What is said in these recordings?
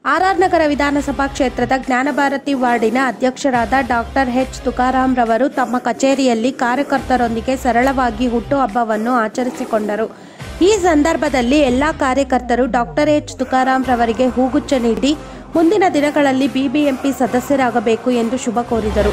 RR ನಗರ ವಿಧಾನಸಭಾ ಕ್ಷೇತ್ರದ ಜ್ಞಾನಭಾರತಿ ವಾರ್ಡಿನ ಅಧ್ಯಕ್ಷರಾದ ಡಾಕ್ಟರ್ ಎಚ್ ತುಕಾರಾಂ ರವರು ತಮ್ಮ ಕಚೇರಿಯಲ್ಲಿ ಕಾರ್ಯಕರ್ತರೊಂದಿಗೆ ಸರಳವಾಗಿ ಹುಟ್ಟುಹಬ್ಬವನ್ನು ಆಚರಿಸಿಕೊಂಡರು ಈ ಸಂದರ್ಭದಲ್ಲಿ ಎಲ್ಲ ಕಾರ್ಯಕರ್ತರು ಡಾಕ್ಟರ್ ಎಚ್ ತುಕಾರಾಂ ರವರಿಗೆ ಹೂಗುಚ್ಛ ನೀಡಿ ಮುಂದಿನ ದಿನಗಳಲ್ಲಿ ಬಿಬಿಎಂಪಿ ಸದಸ್ಯರಾಗಬೇಕು ಎಂದು ಶುಭ ಕೋರಿದರು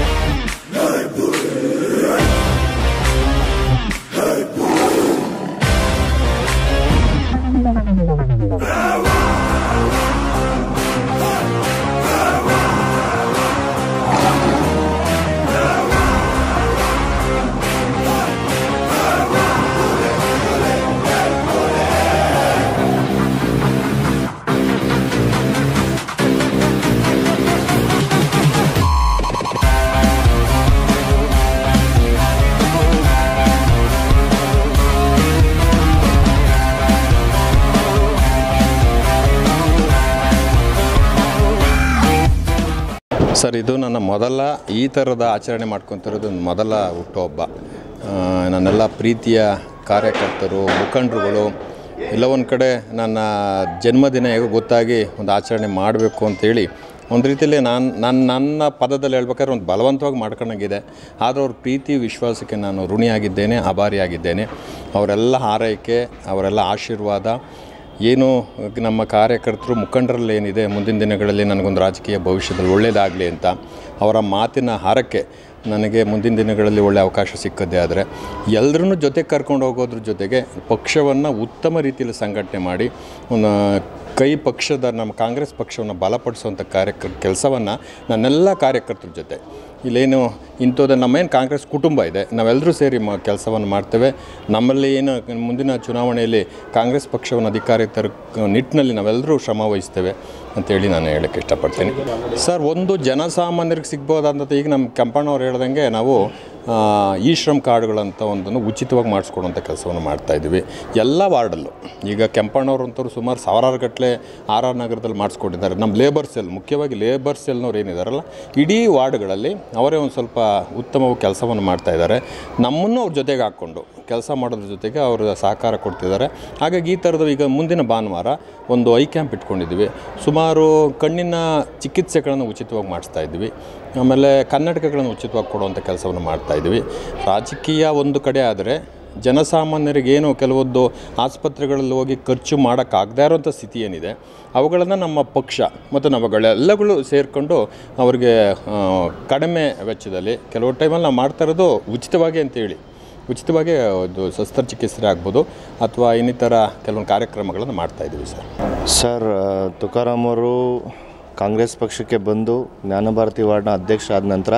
ಸರ್ ಇದು ನನ್ನ ಮೊದಲ ಈ ಥರದ ಆಚರಣೆ ಮಾಡ್ಕೊತಿರೋದು ನನ್ನ ಮೊದಲ ಹುಟ್ಟುಹಬ್ಬ ಆ, ನನ್ನೆಲ್ಲ ಪ್ರೀತಿಯ ಕಾರ್ಯಕರ್ತರು ಮುಖಂಡರುಗಳು ಎಲ್ಲ ಒಂದು ಕಡೆ ನನ್ನ ಜನ್ಮದಿನ ಹೇಗೋ ಗೊತ್ತಾಗಿ ಒಂದು ಆಚರಣೆ ಮಾಡಬೇಕು ಅಂತೇಳಿ ಒಂದು ರೀತಿಯಲ್ಲಿ ನಾನು ನನ್ನ ನನ್ನ ಪದದಲ್ಲಿ ಹೇಳ್ಬೇಕಾದ್ರೆ ಒಂದು ಬಲವಂತವಾಗಿ ಮಾಡ್ಕೊಂಡಂಗಿದೆ ಆದರೆ ಅವ್ರ ಪ್ರೀತಿ ವಿಶ್ವಾಸಕ್ಕೆ ನಾನು ಋಣಿಯಾಗಿದ್ದೇನೆ ಆಭಾರಿಯಾಗಿದ್ದೇನೆ ಅವರೆಲ್ಲ ಹಾರೈಕೆ ಅವರೆಲ್ಲ ಆಶೀರ್ವಾದ ಏನು ನಮ್ಮ ಕಾರ್ಯಕರ್ತರು ಮುಖಂಡರಲ್ಲಿ ಏನಿದೆ ಮುಂದಿನ ದಿನಗಳಲ್ಲಿ ನನಗೊಂದು ರಾಜಕೀಯ ಭವಿಷ್ಯದಲ್ಲಿ ಒಳ್ಳೆಯದಾಗಲಿ ಅಂತ ಅವರ ಮಾತಿನ ಹಾರಕ್ಕೆ ನನಗೆ ಮುಂದಿನ ದಿನಗಳಲ್ಲಿ ಒಳ್ಳೆಯ ಅವಕಾಶ ಸಿಕ್ಕದ್ದೇ ಆದರೆ ಎಲ್ಲರನ್ನೂ ಜೊತೆ ಕರ್ಕೊಂಡು ಹೋಗೋದ್ರ ಜೊತೆಗೆ ಪಕ್ಷವನ್ನು ಉತ್ತಮ ರೀತಿಯಲ್ಲಿ ಸಂಘಟನೆ ಮಾಡಿ ಒಂದು ಕೈ ಪಕ್ಷದ ನಮ್ಮ ಕಾಂಗ್ರೆಸ್ ಪಕ್ಷವನ್ನು ಬಲಪಡಿಸುವಂಥ ಕಾರ್ಯಕ ಕೆಲಸವನ್ನು ನನ್ನೆಲ್ಲ ಕಾರ್ಯಕರ್ತರ ಜೊತೆ ಇಲ್ಲೇನು ಇಂಥದ್ದು ನಮ್ಮೇನು ಕಾಂಗ್ರೆಸ್ ಕುಟುಂಬ ಇದೆ ನಾವೆಲ್ಲರೂ ಸೇರಿ ಮ ಕೆಲಸವನ್ನು ಮಾಡ್ತೇವೆ ನಮ್ಮಲ್ಲಿ ಏನು ಮುಂದಿನ ಚುನಾವಣೆಯಲ್ಲಿ ಕಾಂಗ್ರೆಸ್ ಪಕ್ಷವನ್ನು ಅಧಿಕಾರ ತರ ನಿಟ್ಟಿನಲ್ಲಿ ನಾವೆಲ್ಲರೂ ಶ್ರಮ ವಹಿಸ್ತೇವೆ ಅಂತೇಳಿ ನಾನು ಹೇಳೋಕ್ಕೆ ಇಷ್ಟಪಡ್ತೀನಿ ಸರ್ ಒಂದು ಜನಸಾಮಾನ್ಯರಿಗೆ ಸಿಗ್ಬೋದಾದಂಥ ಈಗ ನಮ್ಮ ಕೆಂಪಣ್ಣವ್ರು ಹೇಳ್ದಂಗೆ ನಾವು ಆ, ಈ ಶ್ರಮ್ ಕಾರ್ಡ್ಗಳಂತ ಒಂದನ್ನು ಉಚಿತವಾಗಿ ಮಾಡಿಸ್ಕೊಡುವಂಥ ಕೆಲಸವನ್ನು ಮಾಡ್ತಾಯಿದ್ವಿ ಎಲ್ಲ ವಾರ್ಡಲ್ಲೂ ಈಗ ಕೆಂಪಣ್ಣವ್ರು ಅಂತವ್ರು ಸುಮಾರು ಸಾವಿರಾರು ಗಟ್ಟಲೆ ಆರ್ ಆರ್ ನಗರದಲ್ಲಿ ಮಾಡಿಸ್ಕೊಟ್ಟಿದ್ದಾರೆ ನಮ್ಮ ಲೇಬರ್ ಸೆಲ್ ಮುಖ್ಯವಾಗಿ ಲೇಬರ್ ಸೆಲ್ನವ್ರು ಏನಿದಾರಲ್ಲ ಇಡೀ ವಾರ್ಡ್ಗಳಲ್ಲಿ ಅವರೇ ಒಂದು ಸ್ವಲ್ಪ ಉತ್ತಮವಾಗಿ ಕೆಲಸವನ್ನು ಮಾಡ್ತಾ ಇದ್ದಾರೆ ನಮ್ಮನ್ನು ಅವ್ರ ಜೊತೆಗೆ ಹಾಕ್ಕೊಂಡು ಕೆಲಸ ಮಾಡೋದ್ರ ಜೊತೆಗೆ ಅವರು ಸಹಕಾರ ಕೊಡ್ತಿದ್ದಾರೆ ಹಾಗಾಗಿ ಈ ಥರದ ಈಗ ಮುಂದಿನ ಭಾನುವಾರ ಒಂದು ಐ ಕ್ಯಾಂಪ್ ಇಟ್ಕೊಂಡಿದ್ವಿ ಸುಮಾರು ಕಣ್ಣಿನ ಚಿಕಿತ್ಸೆಗಳನ್ನು ಉಚಿತವಾಗಿ ಮಾಡಿಸ್ತಾ ಇದ್ವಿ ಆಮೇಲೆ ಕನ್ನಡಕಗಳನ್ನು ಉಚಿತವಾಗಿ ಕೊಡುವಂಥ ಕೆಲಸವನ್ನು ಮಾಡ್ತಾ ಇದ್ವಿ ರಾಜಕೀಯ ಒಂದು ಕಡೆ ಆದರೆ ಜನಸಾಮಾನ್ಯರಿಗೇನು ಕೆಲವೊಂದು ಆಸ್ಪತ್ರೆಗಳಲ್ಲಿ ಹೋಗಿ ಖರ್ಚು ಮಾಡೋಕ್ಕಾಗದೇ ಇರೋಂಥ ಸ್ಥಿತಿ ಏನಿದೆ ಅವುಗಳನ್ನು ನಮ್ಮ ಪಕ್ಷ ಮತ್ತು ನಾವುಗಳೆಲ್ಲಗಳು ಸೇರಿಕೊಂಡು ಅವರಿಗೆ ಆ, ಕಡಿಮೆ ವೆಚ್ಚದಲ್ಲಿ ಕೆಲವು ಟೈಮಲ್ಲಿ ನಾವು ಮಾಡ್ತಾ ಇರೋದು ಉಚಿತವಾಗಿ ಅಂತೇಳಿ ಉಚಿತವಾಗಿ ಒಂದು ಶಸ್ತ್ರಚಿಕಿತ್ಸೆ ಆಗ್ಬೋದು ಅಥವಾ ಇನ್ನಿತರ ಕೆಲವೊಂದು ಕಾರ್ಯಕ್ರಮಗಳನ್ನು ಮಾಡ್ತಾಯಿದ್ದೀವಿ ಸರ್ ಸರ್ ತುಕಾರಾಮ್ ಅವರು ಕಾಂಗ್ರೆಸ್ ಪಕ್ಷಕ್ಕೆ ಬಂದು ಜ್ಞಾನಭಾರತಿ ವಾರ್ಡ್ನ ಅಧ್ಯಕ್ಷ ಆದ ನಂತರ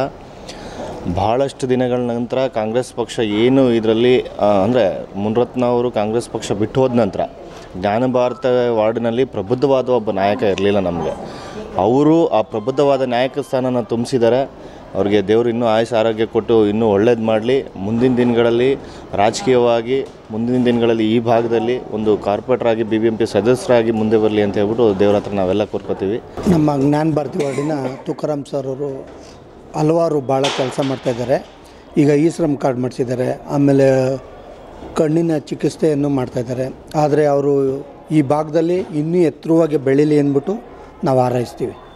ಭಾಳಷ್ಟು ದಿನಗಳ ನಂತರ ಕಾಂಗ್ರೆಸ್ ಪಕ್ಷ ಏನು ಇದರಲ್ಲಿ ಅಂದರೆ ಮುನ್ರತ್ನ ಅವರು ಕಾಂಗ್ರೆಸ್ ಪಕ್ಷ ಬಿಟ್ಟು ಹೋದ ನಂತರ ಜ್ಞಾನಭಾರತ ವಾರ್ಡ್ನಲ್ಲಿ ಪ್ರಬುದ್ಧವಾದ ಒಬ್ಬ ನಾಯಕ ಇರಲಿಲ್ಲ ನಮಗೆ ಅವರು ಆ ಪ್ರಬುದ್ಧವಾದ ನಾಯಕ ಸ್ಥಾನನ ತುಂಬಿಸಿದ್ದಾರೆ ಅವ್ರಿಗೆ ದೇವರು ಇನ್ನೂ ಆಯುಷ್ ಆರೋಗ್ಯ ಕೊಟ್ಟು ಇನ್ನೂ ಒಳ್ಳೇದು ಮಾಡಲಿ ಮುಂದಿನ ದಿನಗಳಲ್ಲಿ ರಾಜಕೀಯವಾಗಿ ಮುಂದಿನ ದಿನಗಳಲ್ಲಿ ಈ ಭಾಗದಲ್ಲಿ ಒಂದು corporator B B M P ಸದಸ್ಯರಾಗಿ ಮುಂದೆ ಬರಲಿ ಅಂತ ಹೇಳ್ಬಿಟ್ಟು ದೇವ್ರ ಹತ್ರ ನಾವೆಲ್ಲ ಕೋರ್ಕೋತೀವಿ ನಮ್ಮ ಜ್ಞಾನ ಭಾರತಿ ವಾರ್ಡಿನ ತುಕಾರಾಮ್ ಸರ್ ಅವರು ಹಲವಾರು ಭಾಳ ಕೆಲಸ ಮಾಡ್ತಾಯಿದ್ದಾರೆ ಈಗ ಈ ಶ್ರಮ್ ಕಾರ್ಡ್ ಮಾಡಿಸಿದ್ದಾರೆ ಆಮೇಲೆ ಕಣ್ಣಿನ ಚಿಕಿತ್ಸೆಯನ್ನು ಮಾಡ್ತಾಯಿದ್ದಾರೆ ಆದರೆ ಅವರು ಈ ಭಾಗದಲ್ಲಿ ಇನ್ನೂ ಎತ್ತರವಾಗಿ ಬೆಳೀಲಿ ಅಂದ್ಬಿಟ್ಟು ನಾವು ಹಾರೈಸ್ತೀವಿ